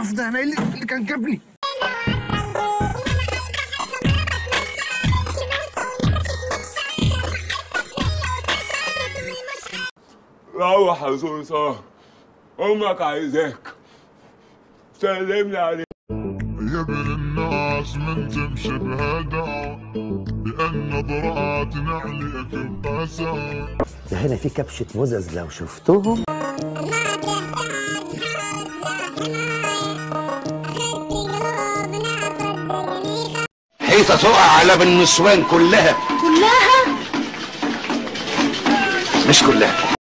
القرف ده انا إيه اللي اللي كان جابني روح يا صوصة امك عايزاك سلمني عليك يا ابن الناس من تمشي بهدى لأن نظراتنا عليك بأسى ده هنا في كبشة مزز لو شفتهم حيطة تقع على بالنسوان كلها كلها مش كلها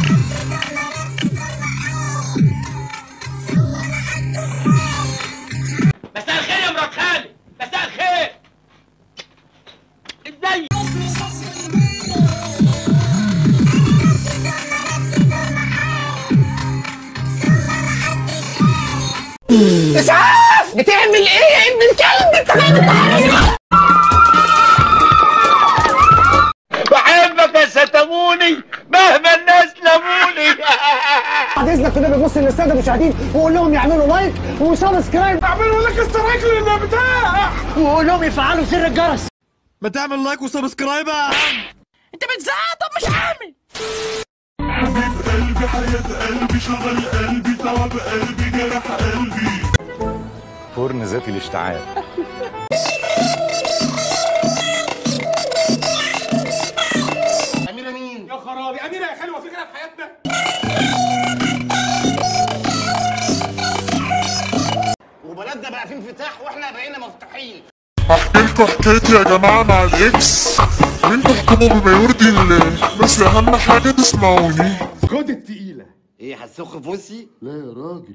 مساء الخير يا مرات خالي مساء الخير ازاي اسعاف بتعمل ايه يا ابن الكلب انت غير بحبك يا ستموني مهما الناس لموني بعد اذنك كده بتبص للساده المشاهدين وقول لهم يعملوا لايك وسبسكرايب اعملوا لك اشتراك للبتاع وقول لهم يفعلوا زر الجرس ما تعمل لايك وسبسكرايب يا عم انت بتزعق طب مش عامل قلبي حياة قلبي شغل قلبي تعب قلبي جرح قلبي فرن ذاتي الاشتعال أميرة مين؟ يا خرابي أميرة يا خالي هو في كده في حياتنا؟ وبلدنا بقى في انفتاح واحنا بقينا مفتوحين احكي لكم حكايتي يا جماعة مع الاكس وانتوا احكموا بما يرضي الله بس اهم حاجة تسمعوني خد التقيلة ايه هتسخ في وسي لا يا راجل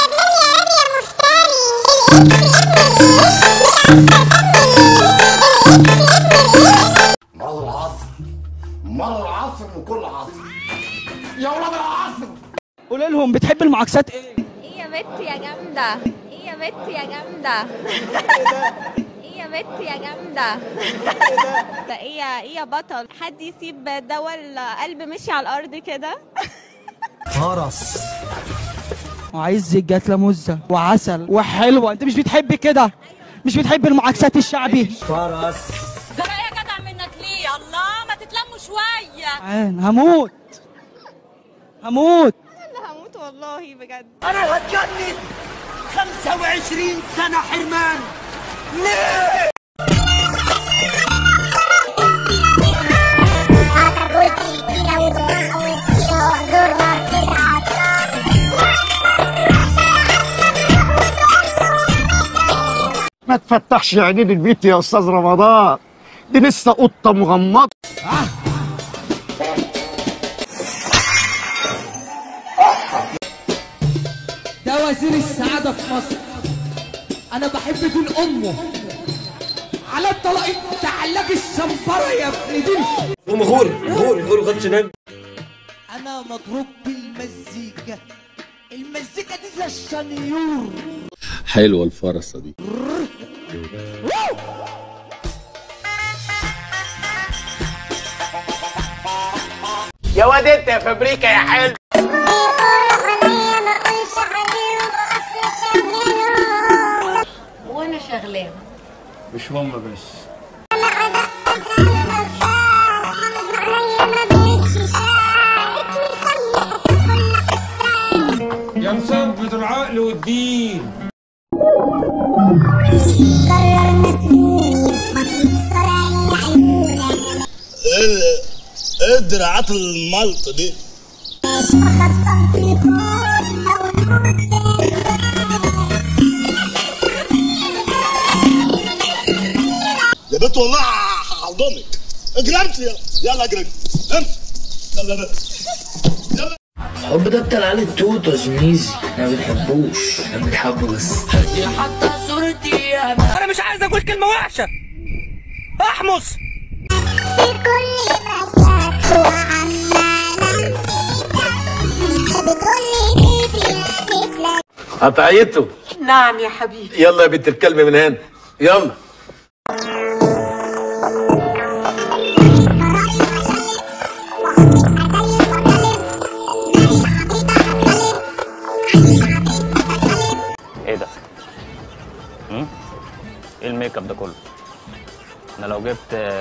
مر العصر مر العصر من كل عصر يا ولاد العصر قول لهم بتحب المعاكسات ايه ايه يا بت يا جامدة ايه يا بت يا جامدة ايه يا بت يا جامدة ده ايه يا ايه يا بطل حد يسيب دول قلب مشي على الارض كده وعايز جات مزه وعسل وحلوه انت مش بتحب كده مش بتحب المعاكسات الشعبي ده يا جدع منك ليه الله ما تتلموا شوية عين هموت هموت انا هموت والله بجد انا هتجنن 25 سنه حرمان ليه ما تفتحش عينين البيت يا استاذ رمضان دي لسه قطه مغمضه ده وزير السعادة في مصر أنا بحب دين أمه على الطلاق تعلق الشمبرة يا ابن دين ومغور مغور مغور غطش نام أنا مضروب بالمزيكا المزيكا دي زي الشنيور حلوه الفرصه دي يا واد انت يا فابريكا يا حلو وانا شغلانة مش هم بس يا مثبت العقل والدين ايه الدراعات الملط دي يا بنت والله هحضنك اجرمت يلا اجرم امت يلا بقى الحب ده بتاع العيال التوتو زميزي ما بنحبوش احنا بنحبه بس أنا مش عايز أقول كلمة وحشة أحمص قطعيته نعم يا حبيبي يلا يا بنت الكلب من هنا يلا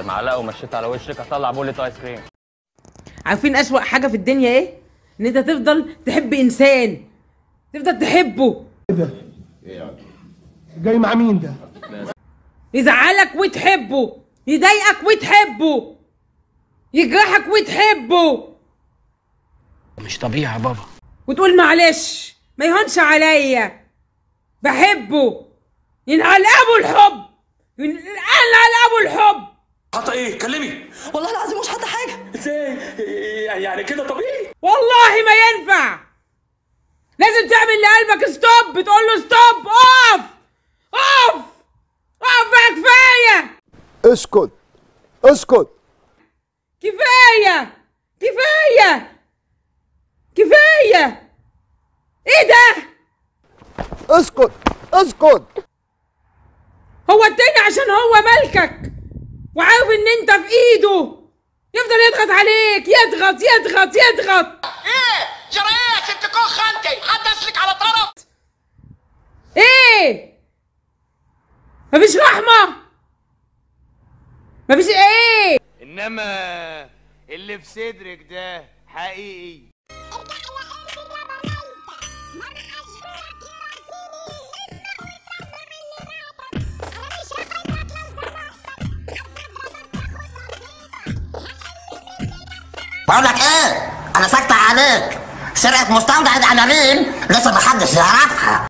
معلقه ومشيت على وشك اطلع بولة ايس كريم عارفين اسوأ حاجة في الدنيا ايه؟ ان انت تفضل تحب انسان تفضل تحبه جاي مع مين ده؟ يزعلك وتحبه يضايقك وتحبه يجرحك وتحبه مش طبيعي يا بابا وتقول معلش ما يهونش عليا بحبه ينقل ابو الحب ينقل ابو الحب حاطه ايه كلمي والله العظيم مش حاطه حاجه ازاي يعني كده طبيعي والله ما ينفع لازم تعمل لقلبك ستوب تقول له ستوب اقف اقف اقف بقى كفايه اسكت اسكت كفايه كفايه كفايه ايه ده اسكت اسكت هو التاني عشان هو ملكك وعارف ان انت في ايده يفضل يضغط عليك يضغط يضغط يضغط ايه جرايات انت كوخ انت حد اسلك على طرف ايه مفيش رحمة مفيش ايه انما اللي في صدرك ده حقيقي بقول لك ايه انا ساكتة عليك سرقة مستودع العناوين لسه محدش يعرفها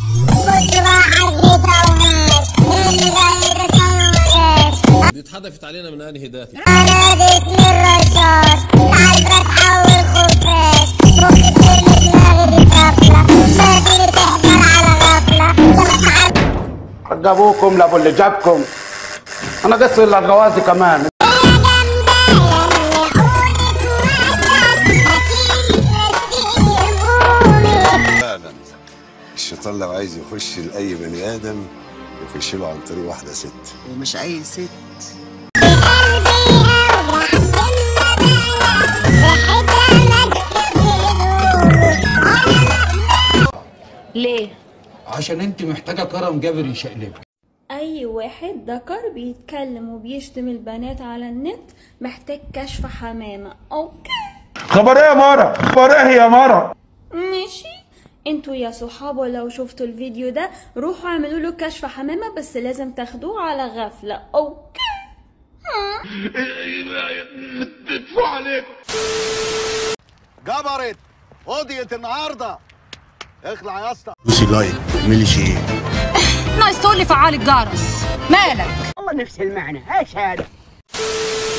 دي اتحدفت علينا من انهي ده انا جسمي الرشاش عايزة اتحول خفاش ممكن ترمي دماغي بطفلة بدي تحمل على غفلة جابوكم لابو اللي جابكم انا قصر الغوازي كمان فعلا الشيطان لو عايز يخش لاي بني ادم يخش له عن طريق واحده ست ومش اي ست ليه؟ عشان انت محتاجه كرم جابر يشقلبك أي واحد ذكر بيتكلم وبيشتم البنات على النت محتاج كشف حمامة أوكي خبر ايه يا مارا خبر ايه يا مارا ماشي انتوا يا صحابه لو شفتوا الفيديو ده روحوا اعملوا له كشف حمامة بس لازم تاخدوه على غفلة أوكي تدفع عليكم جبرت قضيت النهارده اخلع يا اسطى دوسي لايك اعملي شير ناقص تقول لي فعال الجرس مالك والله نفس المعنى ايش هذا